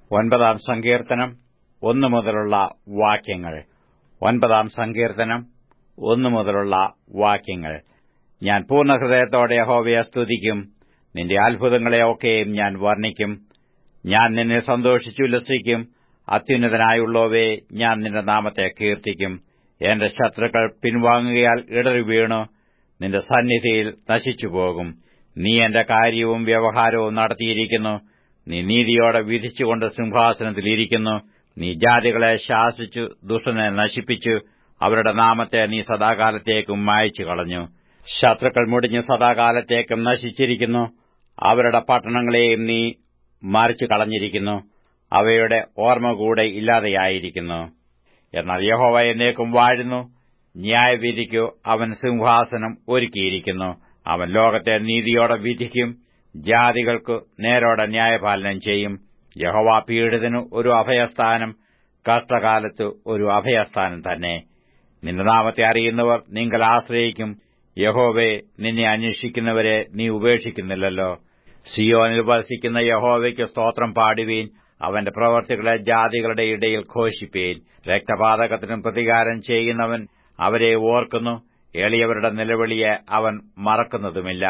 ഒൻപതാം സങ്കീർത്തനം ഒന്നു മുതലുള്ള വാക്യങ്ങൾ ഒൻപതാം സങ്കീർത്തനം ഒന്നു മുതലുള്ള വാക്യങ്ങൾ ഞാൻ പൂർണ്ണഹൃദയത്തോടെ യഹോവയെ സ്തുതിക്കും നിന്റെ അത്ഭുതങ്ങളെ ഒക്കെയും ഞാൻ വർണ്ണിക്കും ഞാൻ നിന്നെ സന്തോഷിച്ചുല്ലസിക്കും അത്യുന്നതനായുള്ളവേ ഞാൻ നിന്റെ നാമത്തെ കീർത്തിക്കും എന്റെ ശത്രുക്കൾ പിൻവാങ്ങുകയാൽ ഇടറി വീണു നിന്റെ സന്നിധിയിൽ നശിച്ചുപോകും നീ എന്റെ കാര്യവും വ്യവഹാരവും നടത്തിയിരിക്കുന്നു നീ നീതിയോടെ വിധിച്ചുകൊണ്ട് സിംഹാസനത്തിലിരിക്കുന്നു നീ ജാതികളെ ശാസിച്ചു ദുഷ്ടനെ നശിപ്പിച്ചു അവരുടെ നാമത്തെ നീ സദാകാലത്തേക്കും മായച്ചു കളഞ്ഞു ശത്രുക്കൾ മുടിഞ്ഞു സദാകാലത്തേക്കും നശിച്ചിരിക്കുന്നു അവരുടെ പട്ടണങ്ങളെയും നീ മറിച്ചു കളഞ്ഞിരിക്കുന്നു അവയുടെ ഓർമ്മ കൂടെ ഇല്ലാതെയായിരിക്കുന്നു എന്നാൽ യഹോവ എന്നേക്കും വാഴുന്നു ന്യായവിധിക്കു അവൻ സിംഹാസനം ഒരുക്കിയിരിക്കുന്നു അവൻ ലോകത്തെ നീതിയോടെ വിധിക്കും ജാതികൾക്കു നേരോടെ ന്യായപാലനം ചെയ്യും യഹോവ പീഡിതനു ഒരു അഭയസ്ഥാനം കഷ്ടകാലത്ത് ഒരു അഭയസ്ഥാനം തന്നെ നിന്റെ നാമത്തെ അറിയുന്നവർ നിങ്ങൾ ആശ്രയിക്കും യഹോവെ നിന്നെ അന്വേഷിക്കുന്നവരെ നീ ഉപേക്ഷിക്കുന്നില്ലല്ലോ സിയോനിൽ വസിക്കുന്ന യഹോവയ്ക്ക് സ്തോത്രം പാടുവീൻ അവന്റെ പ്രവർത്തികളെ ജാതികളുടെ ഇടയിൽ ഘോഷിപ്പീൻ രക്തപാതകത്തിനും പ്രതികാരം ചെയ്യുന്നവൻ അവരെ ഓർക്കുന്നു എളിയവരുടെ നിലവിളിയെ അവൻ മറക്കുന്നതുമില്ല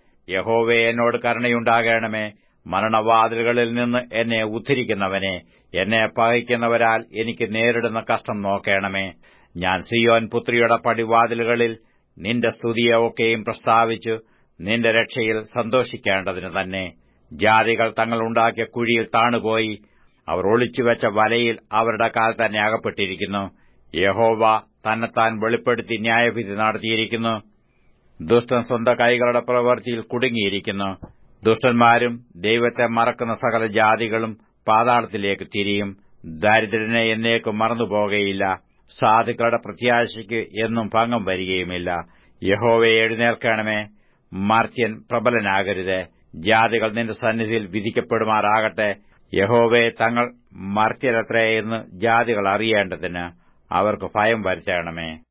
യഹോവെ എന്നോട് കരുണയുണ്ടാകണമേ മരണവാതിലുകളിൽ നിന്ന് എന്നെ ഉദ്ധരിക്കുന്നവനെ എന്നെ പകയ്ക്കുന്നവരാൽ എനിക്ക് നേരിടുന്ന കഷ്ടം നോക്കണമേ ഞാൻ സിയോൻ പുത്രിയുടെ പടിവാതിലുകളിൽ നിന്റെ സ്തുതിയെ ഒക്കെയും പ്രസ്താവിച്ചു നിന്റെ രക്ഷയിൽ സന്തോഷിക്കേണ്ടതിന് തന്നെ ജാതികൾ തങ്ങളുണ്ടാക്കിയ കുഴിയിൽ താണുപോയി അവർ ഒളിച്ചുവെച്ച വലയിൽ അവരുടെ കാൽ തന്നെ അകപ്പെട്ടിരിക്കുന്നു യഹോവ തന്നെത്താൻ വെളിപ്പെടുത്തി ന്യായവിധി നടത്തിയിരിക്കുന്നു ദുഷ്ടൻ സ്വന്തം കൈകളുടെ പ്രവൃത്തിയിൽ കുടുങ്ങിയിരിക്കുന്നു ദുഷ്ടന്മാരും ദൈവത്തെ മറക്കുന്ന സകല ജാതികളും പാതാളത്തിലേക്ക് തിരിയും ദരിദ്രനെ എന്നേക്കും മറന്നുപോകുകയില്ല സാധുക്കളുടെ പ്രത്യാശയ്ക്ക് എന്നും ഭംഗം വരികയുമില്ല യഹോവയെ എഴുന്നേൽക്കണമേ മർത്യൻ പ്രബലനാകരുത് ജാതികൾ നിന്റെ സന്നിധിയിൽ വിധിക്കപ്പെടുമാറാകട്ടെ യഹോവയെ തങ്ങൾ മർത്യരത്രേ എന്ന് ജാതികൾ അറിയേണ്ടതിന് അവർക്ക് ഭയം വരുത്തണമേ